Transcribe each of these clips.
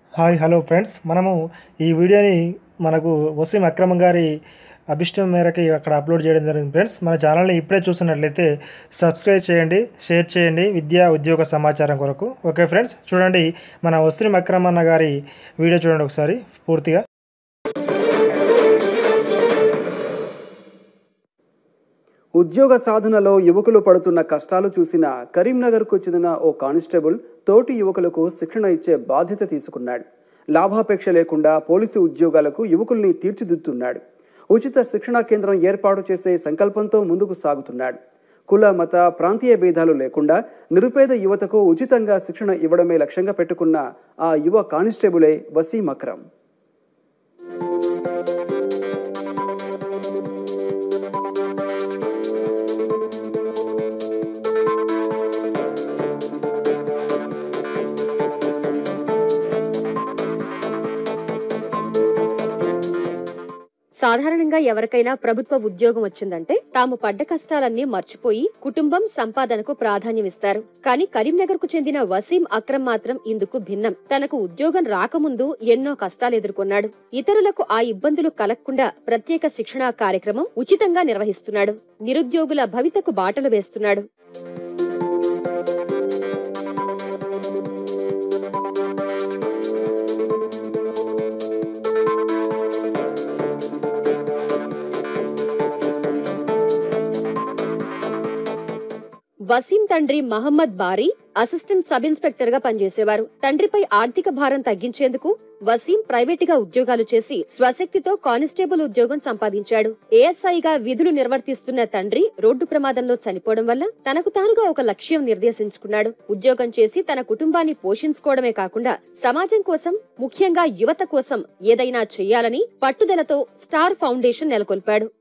hi hello friends మనము ఈ వీడియోని మనకు వసీం అక్రమ్ గారి అభిష్టం మేరకు అక్కడ అప్లోడ్ చేయడం జరిగింది ఫ్రెండ్స్ మన ఛానల్ని ఇప్పుడే చూస్తున్నట్లయితే సబ్స్క్రైబ్ చేయండి షేర్ చేయండి విద్యా ఉద్యోగ సమాచారం కొరకు ఓకే ఫ్రెండ్స్ చూడండి మన వసీం అక్రమ్ అన్న గారి వీడియో చూడండి ఒకసారి పూర్తిగా ఉద్యోగ సాధనలో యువకులు పడుతున్న కష్టాలు చూసిన కరీంనగర్కు చెందిన ఓ కానిస్టేబుల్ తోటి యువకులకు శిక్షణ ఇచ్చే బాధ్యత తీసుకున్నాడు లాభాపేక్ష లేకుండా పోలీసు ఉద్యోగాలకు యువకుల్ని తీర్చిదిద్దుతున్నాడు ఉచిత శిక్షణా కేంద్రం ఏర్పాటు చేసే సంకల్పంతో ముందుకు సాగుతున్నాడు కుల మత ప్రాంతీయ భేదాలు లేకుండా నిరుపేద యువతకు ఉచితంగా శిక్షణ ఇవ్వడమే లక్ష్యంగా పెట్టుకున్న ఆ యువ కానిస్టేబులే వసీం అక్రమ్ సాధారణంగా ఎవరికైనా ప్రభుత్వ ఉద్యోగం వచ్చిందంటే తాము పడ్డ కష్టాలన్నీ మర్చిపోయి కుటుంబం సంపాదనకు ప్రాధాన్యమిస్తారు కానీ కరీంనగర్ కు చెందిన వసీం అక్రమ్ మాత్రం ఇందుకు భిన్నం తనకు ఉద్యోగం రాకముందు ఎన్నో కష్టాలు ఎదుర్కొన్నాడు ఇతరులకు ఆ ఇబ్బందులు కలగకుండా ప్రత్యేక శిక్షణా కార్యక్రమం ఉచితంగా నిర్వహిస్తున్నాడు నిరుద్యోగుల భవితకు బాటలు వేస్తున్నాడు వసీం తండ్రి మహమ్మద్ బారీ అసిస్టెంట్ సబ్ ఇన్స్పెక్టర్ గా పనిచేసేవారు తండ్రిపై ఆర్థిక భారం తగ్గించేందుకు వసీం ప్రైవేట్ గా ఉద్యోగాలు చేసి స్వశక్తితో కానిస్టేబుల్ ఉద్యోగం సంపాదించాడు ఏఎస్ఐగా విధులు నిర్వర్తిస్తున్న తండ్రి రోడ్డు ప్రమాదంలో చనిపోవడం వల్ల తనకు తానుగా ఒక లక్ష్యం నిర్దేశించుకున్నాడు ఉద్యోగం చేసి తన కుటుంబాన్ని పోషించుకోవడమే కాకుండా సమాజం కోసం ముఖ్యంగా యువత కోసం ఏదైనా చెయ్యాలని పట్టుదలతో స్టార్ ఫౌండేషన్ నెలకొల్పాడు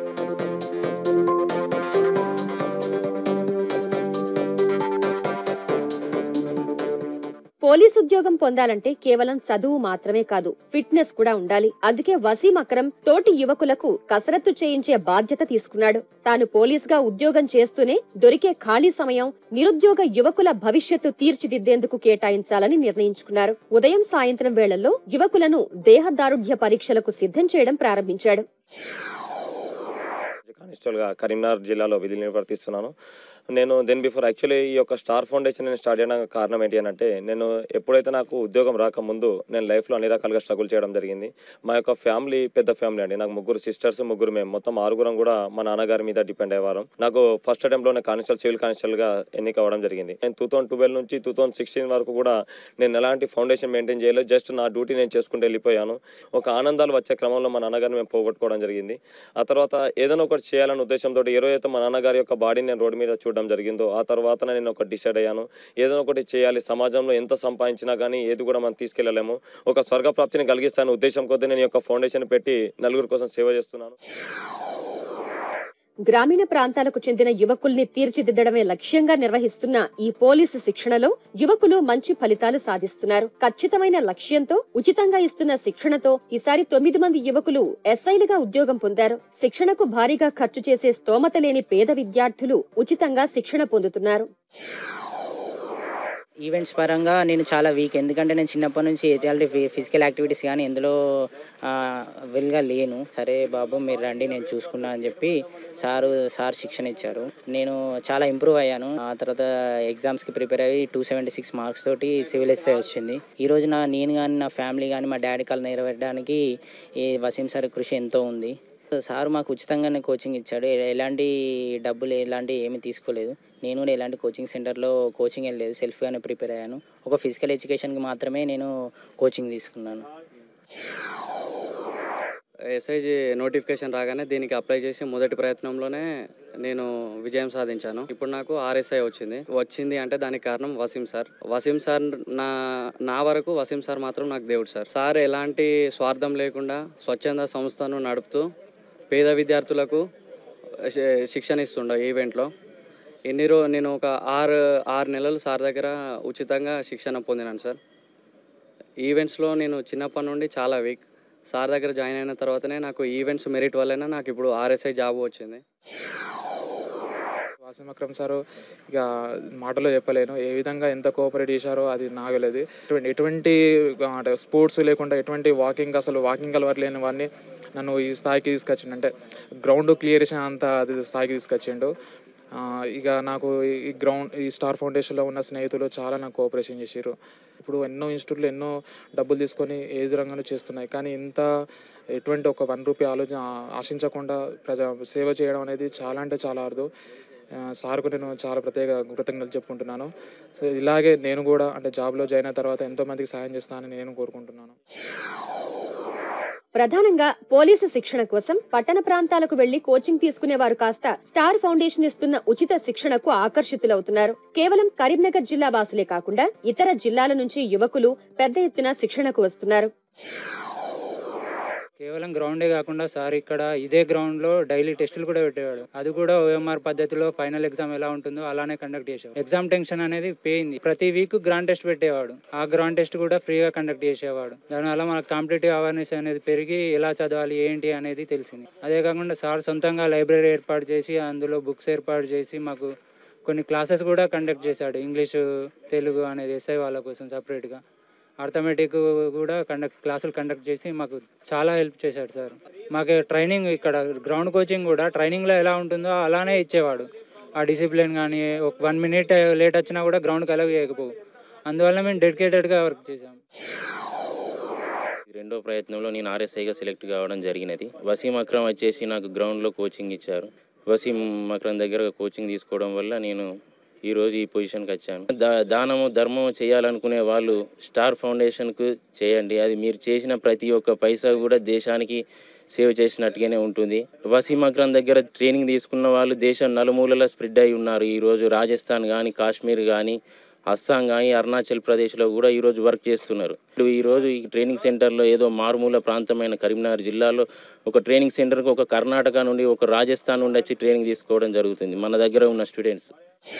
పోలీస్ ఉద్యోగం పొందాలంటే కేవలం చదువు మాత్రమే కాదు ఫిట్నెస్ కూడా ఉండాలి అందుకే వసీం అక్రమ్ తోటి యువకులకు కసరత్తు చేయించే బాధ్యత తీసుకున్నాడు తాను పోలీస్ గా ఉద్యోగం చేస్తూనే దొరికే ఖాళీ సమయం నిరుద్యోగ యువకుల భవిష్యత్తు తీర్చిదిద్దేందుకు కేటాయించాలని నిర్ణయించుకున్నారు ఉదయం సాయంత్రం వేళల్లో యువకులను దేహదారుఢ్య పరీక్షలకు సిద్ధం చేయడం ప్రారంభించాడు కానిస్టేబుల్గా కరీంనగర్ జిల్లాలో విధులు నిర్వర్తిస్తున్నాను నేను దెన్ బిఫోర్ యాక్చువల్లీ ఈ యొక్క స్టార్ ఫౌండేషన్ నేను స్టార్ట్ చేయడానికి కారణం ఏంటి అని అంటే నేను ఎప్పుడైతే నాకు ఉద్యోగం రాకముందు నేను లైఫ్లో అన్ని రకాలుగా స్ట్రగుల్ చేయడం జరిగింది మా యొక్క ఫ్యామిలీ పెద్ద ఫ్యామిలీ అండి నాకు ముగ్గురు సిస్టర్స్ ముగ్గురు మేము మొత్తం ఆరుగురం కూడా మా నాన్నగారి మీద డిపెండ్ అయ్యేవారం నాకు ఫస్ట్ అటెంప్ట్లోనే కానిస్టేబుల్ సివిల్ కానిస్టేబుల్గా ఎన్నిక అవ్వడం జరిగింది నేను టూ థౌసండ్ ట్వెల్వ్ నుంచి టూ థౌసండ్ సిక్స్టీన్ వరకు కూడా నేను ఎలాంటి ఫౌండేషన్ మెయింటైన్ చేయలేదు జస్ట్ నా డ్యూటీ నేను చేసుకుంటూ వెళ్ళిపోయాను ఒక ఆనందాలు వచ్చే క్రమంలో మా నాన్నగారిని మేము పోగొట్టుకోవడం జరిగింది ఆ తర్వాత ఏదైనా ఒకటి చేయాలనే ఉద్దేశంతో ఏ రోజైతే మా నాన్నగారి యొక్క బాడీని నేను రోడ్డు మీద చూడడం జరిగిందో ఆ తర్వాత నేను ఒక డిసైడ్ అయ్యాను ఏదైనా ఒకటి చేయాలి సమాజంలో ఎంత సంపాదించినా కానీ ఏది కూడా మనం తీసుకెళ్ళలేము ఒక స్వర్గప్రాప్తిని కలిగిస్తాను ఉద్దేశం కొద్దీ నేను ఈ యొక్క ఫౌండేషన్ పెట్టి నలుగురు కోసం సేవ చేస్తున్నాను గ్రామీణ ప్రాంతాలకు చెందిన యువకుల్ని తీర్చిదిద్దడమే లక్ష్యంగా నిర్వహిస్తున్న ఈ పోలీసు శిక్షణలో యువకులు మంచి ఫలితాలు సాధిస్తున్నారు ఖచ్చితమైన లక్ష్యంతో ఉచితంగా ఇస్తున్న శిక్షణతో ఈసారి తొమ్మిది మంది యువకులు ఎస్ఐలుగా ఉద్యోగం పొందారు శిక్షణకు భారీగా ఖర్చు చేసే స్తోమత లేని పేద విద్యార్థులు ఉచితంగా శిక్షణ పొందుతున్నారు ఈవెంట్స్ పరంగా నేను చాలా వీక్ ఎందుకంటే నేను చిన్నప్పటి నుంచి ఎటువంటి ఫిజికల్ యాక్టివిటీస్ కానీ ఎందులో వెల్గా లేను సరే బాబు మీరు రండి నేను చూసుకున్నా అని చెప్పి సారు సార్ శిక్షణ ఇచ్చారు నేను చాలా ఇంప్రూవ్ అయ్యాను ఆ తర్వాత ఎగ్జామ్స్కి ప్రిపేర్ అయ్యి టూ సెవెంటీ సిక్స్ మార్క్స్ తోటి సివిల్ ఎస్ఐ వచ్చింది ఈ రోజు నా నేను కానీ నా ఫ్యామిలీ కానీ మా డాడీ కాలు నెరవేరడానికి ఈ వసీం సార్ కృషి ఎంతో ఉంది సార్ మాకు ఉచితంగానే కోచింగ్ ఇచ్చాడు ఎ- ఎలాంటి డబ్బులు ఎలాంటి ఏమీ తీసుకోలేదు నేను కూడా ఎలాంటి కోచింగ్ సెంటర్లో కోచింగ్ వెళ్ళలేదు సెల్ఫ్గానే ప్రిపేర్ అయ్యాను ఒక ఫిజికల్ ఎడ్యుకేషన్కి మాత్రమే నేను కోచింగ్ తీసుకున్నాను ఎస్ఐజి నోటిఫికేషన్ రాగానే దీనికి అప్లై చేసి మొదటి ప్రయత్నంలోనే నేను విజయం సాధించాను ఇప్పుడు నాకు ఆర్ఎస్ఐ వచ్చింది వచ్చింది అంటే దానికి కారణం వసీం సార్ వసీం సార్ నా నా వరకు వసీం సార్ మాత్రం నాకు దేవుడు సార్ సార్ ఎలాంటి స్వార్థం లేకుండా స్వచ్ఛంద సంస్థను నడుపుతూ పేద విద్యార్థులకు శి- శిక్షణ ఇస్తుండ ఈవెంట్లో ఎన్ని రో నేను ఒక ఆరు ఆరు నెలలు సార్ దగ్గర ఉచితంగా శిక్షణ పొందినాను సార్ ఈవెంట్స్లో నేను చిన్నప్పటి నుండి చాలా వీక్ సార్ దగ్గర జాయిన్ అయిన తర్వాతనే నాకు ఈవెంట్స్ మెరిట్ వల్లనే నాకు ఇప్పుడు ఆర్ఎస్ఐ జాబ్ వచ్చింది వాసిం అక్రమ్ సారు ఇక మాటలో చెప్పలేను ఏ విధంగా ఎంత కోఆపరేట్ చేశారో అది నాకు తెలియదు ఎటువంటి ఎటువంటి ఆ, అంటే స్పోర్ట్స్ లేకుండా ఎటువంటి వాకింగ్ అసలు వాకింగ్ అలవాటు లేని వాడిని నన్ను ఈ స్థాయికి తీసుకొచ్చిండు అంటే గ్రౌండ్ క్లియర్ చేసిన అంత అది స్థాయికి తీసుకొచ్చిండు ఆ, ఇక నాకు ఈ గ్రౌండ్ ఈ స్టార్ ఫౌండేషన్లో ఉన్న స్నేహితులు చాలా నాకు కోఆపరేషన్ చేశారు ఇప్పుడు ఎన్నో ఇన్స్టిట్యూట్లు ఎన్నో డబ్బులు తీసుకొని ఏది రంగంలో చేస్తున్నాయి కానీ ఇంత ఎటువంటి ఒక వన్ రూపీ ఆలోచన ఆశించకుండా ప్రజా సేవ చేయడం అనేది చాలా అంటే చాలా అరుదు ఆ, సార్కు నేను చాలా ప్రత్యేక కృతజ్ఞతలు చెప్పుకుంటున్నాను సో ఇలాగే నేను కూడా అంటే జాబ్లో జాయిన్ అయిన తర్వాత ఎంతోమందికి సాయం చేస్తానని నేను కోరుకుంటున్నాను ప్రధానంగా పోలీసు శిక్షణ కోసం పట్టణ ప్రాంతాలకు వెళ్లి కోచింగ్ తీసుకునేవారు కాస్త స్టార్ ఫౌండేషన్ ఇస్తున్న ఉచిత శిక్షణకు ఆకర్షితులవుతున్నారు కేవలం కరీంనగర్ జిల్లా వాసులే కాకుండా ఇతర జిల్లాల నుంచి యువకులు పెద్ద ఎత్తున శిక్షణకు వస్తున్నారు కేవలం గ్రౌండే కాకుండా సార్ ఇక్కడ ఇదే గ్రౌండ్ లో డైలీ టెస్టులు కూడా పెట్టేవాడు అది కూడా ఓఎంఆర్ పద్ధతిలో ఫైనల్ ఎగ్జామ్ ఎలా ఉంటుందో అలానే కండక్ట్ చేసేవాడు ఎగ్జామ్ టెన్షన్ అనేది పోయింది ప్రతి వీక్ గ్రాండ్ టెస్ట్ పెట్టేవాడు ఆ గ్రాండ్ టెస్ట్ కూడా ఫ్రీగా కండక్ట్ చేసేవాడు దానివల్ల మనకు కాంపిటేటివ్ అవేర్నెస్ అనేది పెరిగి ఎలా చదవాలి ఏంటి అనేది తెలిసింది అదే కాకుండా సార్ సొంతంగా లైబ్రరీ ఏర్పాటు చేసి అందులో బుక్స్ ఏర్పాటు చేసి మాకు కొన్ని క్లాసెస్ కూడా కండక్ట్ చేశాడు ఇంగ్లీషు తెలుగు అనేది ఎస్ఐ వాళ్ళ కోసం సపరేట్గా అర్థమెటిక్ కూడా కండక్ట్ క్లాసులు కండక్ట్ చేసి మాకు చాలా హెల్ప్ చేశాడు సార్ మాకు ట్రైనింగ్ ఇక్కడ గ్రౌండ్ కోచింగ్ కూడా ట్రైనింగ్లో ఎలా ఉంటుందో అలానే ఇచ్చేవాడు ఆ డిసిప్లిన్ కానీ ఒక వన్ మినిట్ లేట్ వచ్చినా కూడా గ్రౌండ్కి అలవ్ చేయకపోవు అందువల్ల మేము డెడికేటెడ్గా వర్క్ చేసాం రెండో ప్రయత్నంలో నేను ఆర్ఎస్ఐగా సెలెక్ట్ కావడం జరిగినది వసీం అక్రమ్ వచ్చేసి నాకు గ్రౌండ్లో కోచింగ్ ఇచ్చారు వసీం అక్రమ్ దగ్గర కోచింగ్ తీసుకోవడం వల్ల నేను ఈరోజు ఈ పొజిషన్కి వచ్చాను దా దానము ధర్మము చేయాలనుకునే వాళ్ళు స్టార్ ఫౌండేషన్కు చేయండి అది మీరు చేసిన ప్రతి ఒక్క పైసా కూడా దేశానికి సేవ్ చేసినట్టుగానే ఉంటుంది వసీం అక్రమ్ దగ్గర ట్రైనింగ్ తీసుకున్న వాళ్ళు దేశం నలుమూలలా స్ప్రెడ్ అయి ఉన్నారు ఈరోజు రాజస్థాన్ కానీ కాశ్మీర్ కానీ అస్సాం కానీ అరుణాచల్ ప్రదేశ్లో కూడా ఈరోజు వర్క్ చేస్తున్నారు ఇప్పుడు ఈరోజు ఈ ట్రైనింగ్ సెంటర్లో ఏదో మారుమూల ప్రాంతమైన కరీంనగర్ జిల్లాలో ఒక ట్రైనింగ్ సెంటర్కి ఒక కర్ణాటక నుండి ఒక రాజస్థాన్ నుండి వచ్చి ట్రైనింగ్ తీసుకోవడం జరుగుతుంది మన దగ్గర ఉన్న స్టూడెంట్స్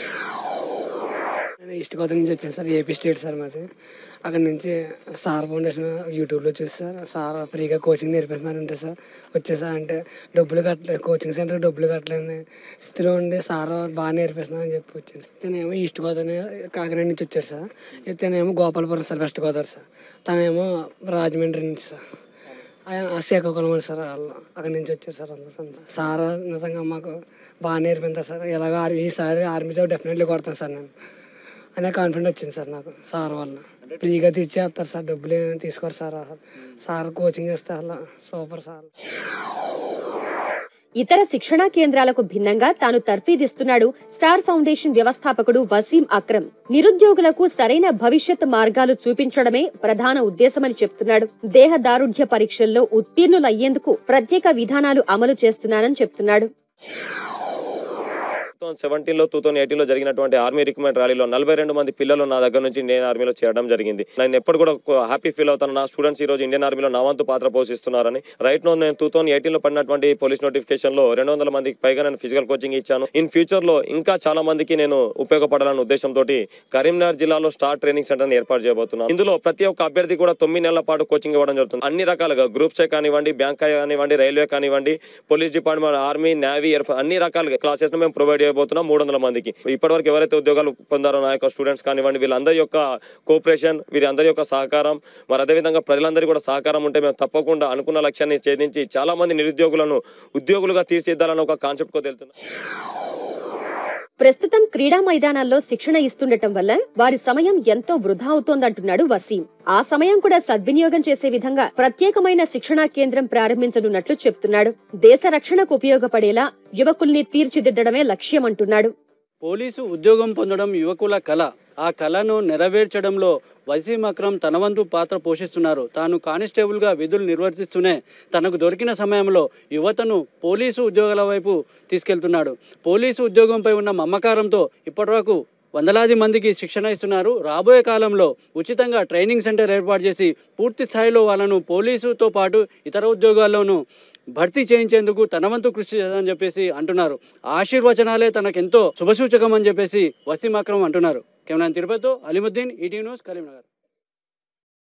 నేను ఈస్ట్ గోదావరి నుంచి వచ్చాను సార్ ఏపీ స్టేట్ సార్ మాది అక్కడ నుంచి సార్ ఫౌండేషన్ యూట్యూబ్లో చూసి సార్ సార్ ఫ్రీగా కోచింగ్ నేర్పిస్తున్నారు అంతే సార్ వచ్చేసారు అంటే డబ్బులు కట్టలేదు కోచింగ్ సెంటర్ డబ్బులు కట్టలేని స్థితిలో ఉండి సార్ బాగా నేర్పిస్తున్నారు అని చెప్పి వచ్చాను సార్ తనేమో ఈస్ట్ గోదావరి కాకినాడ నుంచి వచ్చారు సార్ తనేమో Gopalapuram sir west Godavari sir తనేమో రాజమండ్రి నుంచి సార్ ఆయన ఆ శ్రీకాకుళం వాళ్ళు సార్ వాళ్ళు అక్కడి నుంచి వచ్చారు సార్ అందరూ సార్ నిజంగా మాకు బాగా నేర్పించారు సార్ ఎలాగ ఆర్మీ ఈసారి ఆర్మీ జాబ్ డెఫినెట్లీ కొడతాను సార్ నేను అనే కాన్ఫిడెంట్ వచ్చింది సార్ నాకు సార్ వల్ల ఫ్రీగా తెచ్చేస్తారు సార్ డబ్బులు ఏమి తీసుకోరు సార్ సార్ కోచింగ్ ఇస్తే అలా సూపర్ సార్ ఇతర శిక్షణా కేంద్రాలకు భిన్నంగా తాను తర్ఫీదిస్తున్నాడు స్టార్ ఫౌండేషన్ వ్యవస్థాపకుడు వసీం అక్రమ్ నిరుద్యోగులకు సరైన భవిష్యత్ మార్గాలు చూపించడమే ప్రధాన ఉద్దేశమని చెప్తున్నాడు దేహ దారుఢ్య పరీక్షల్లో ఉత్తీర్ణులయ్యేందుకు ప్రత్యేక విధానాలు అమలు చేస్తున్నానని చెప్తున్నాడు టూ థౌసండ్ సెవెంటీన్లో టూ థౌసండ్ ఎయిటీన్లో జరిగినటువంటి ఆర్మీ రిక్రూట్మెంట్ ర్యాలీలో నలభై రెండు మంది పిల్లలు నా దగ్గర నుంచి ఇండియన్ ఆర్మీలో చేరడం జరిగింది నేను ఎప్పుడు కూడా హ్యాపీ ఫీల్ అవుతాను నా స్టూడెంట్స్ ఈ రోజు ఇండియన్ ఆర్మీలో నా వంతు పాత్ర పోషిస్తున్నారని రైట్ నో నేను టూ థౌసండ్ ఎయిటీన్లో పడినటువంటి పోలీస్ నోటిఫికేషన్లో రెండు వందల మందికి పైగా నేను ఫిజికల్ కోచింగ్ ఇచ్చాను ఇన్ ఫ్యూచర్లో ఇంకా చాలా మందికి నేను ఉపయోగపడాలన్న ఉద్దేశంతో కరీంనగర్ జిల్లాలో స్టార్ ట్రైనింగ్ సెంటర్ని ఏర్పాటు చేయబోతున్నాను ఇందులో ప్రతి ఒక్క అభ్యర్థి కూడా తొమ్మిది నెలల పాటు కోచింగ్ ఇవ్వడం జరుగుతుంది అన్ని రకాలుగా గ్రూప్సే కానివ్వండి బ్యాంక్ కానివ్వండి రైల్వే కానివ్వండి police department army navy air force అన్ని రకాలుగా క్లాసెస్ మేము ప్రొవైడ్ చేయబోతున్నాం మూడు వందల మందికి ఇప్పటివరకు ఎవరైతే ఉద్యోగాలు పొందారో నా యొక్క స్టూడెంట్స్ కానివ్వండి వీళ్ళందరి యొక్క కోఆపరేషన్ వీరందరి యొక్క సహకారం మరి అదేవిధంగా ప్రజలందరికీ కూడా సహకారం ఉంటే మేము తప్పకుండా అనుకున్న లక్ష్యాన్ని ఛేదించి చాలా మంది నిరుద్యోగులను ఉద్యోగులుగా తీర్చిదిద్దాలని ఒక కాన్సెప్ట్ కో తెలుతున్నాం ప్రస్తుతం క్రీడా మైదానాల్లో శిక్షణ ఇస్తుండటం వల్ల వారి సమయం ఎంతో వృధా అవుతోందంటున్నాడు వసీం ఆ సమయం కూడా సద్వినియోగం చేసే విధంగా ప్రత్యేకమైన శిక్షణా కేంద్రం ప్రారంభించనున్నట్లు చెప్తున్నాడు దేశ రక్షణకు ఉపయోగపడేలా యువకుల్ని తీర్చిదిద్దడమే లక్ష్యమంటున్నాడు పోలీసు ఉద్యోగం పొందడం యువకుల కళ ఆ కళను నెరవేర్చడంలో వసీం అక్రమ్ తన వంతు పాత్ర పోషిస్తున్నారు తాను కానిస్టేబుల్గా విధులు నిర్వర్తిస్తూనే తనకు దొరికిన సమయంలో యువతను పోలీసు ఉద్యోగాల వైపు తీసుకెళ్తున్నాడు పోలీసు ఉద్యోగంపై ఉన్న మమకారంతో ఇప్పటివరకు వందలాది మందికి శిక్షణ ఇస్తున్నారు రాబోయే కాలంలో ఉచితంగా ట్రైనింగ్ సెంటర్ ఏర్పాటు చేసి పూర్తి స్థాయిలో వాళ్ళను పోలీసుతో పాటు ఇతర ఉద్యోగాల్లోనూ భర్తీ చేయించేందుకు తన వంతు కృషి చేయాలని చెప్పేసి అంటున్నారు ఆశీర్వచనాలే తనకెంతో శుభసూచకం అని చెప్పేసి వసీం అక్రమ్ అంటున్నారు కెమెరా తిరుపతితో అలీముద్దీన్ ఈటీవీ న్యూస్ కరీంనగర్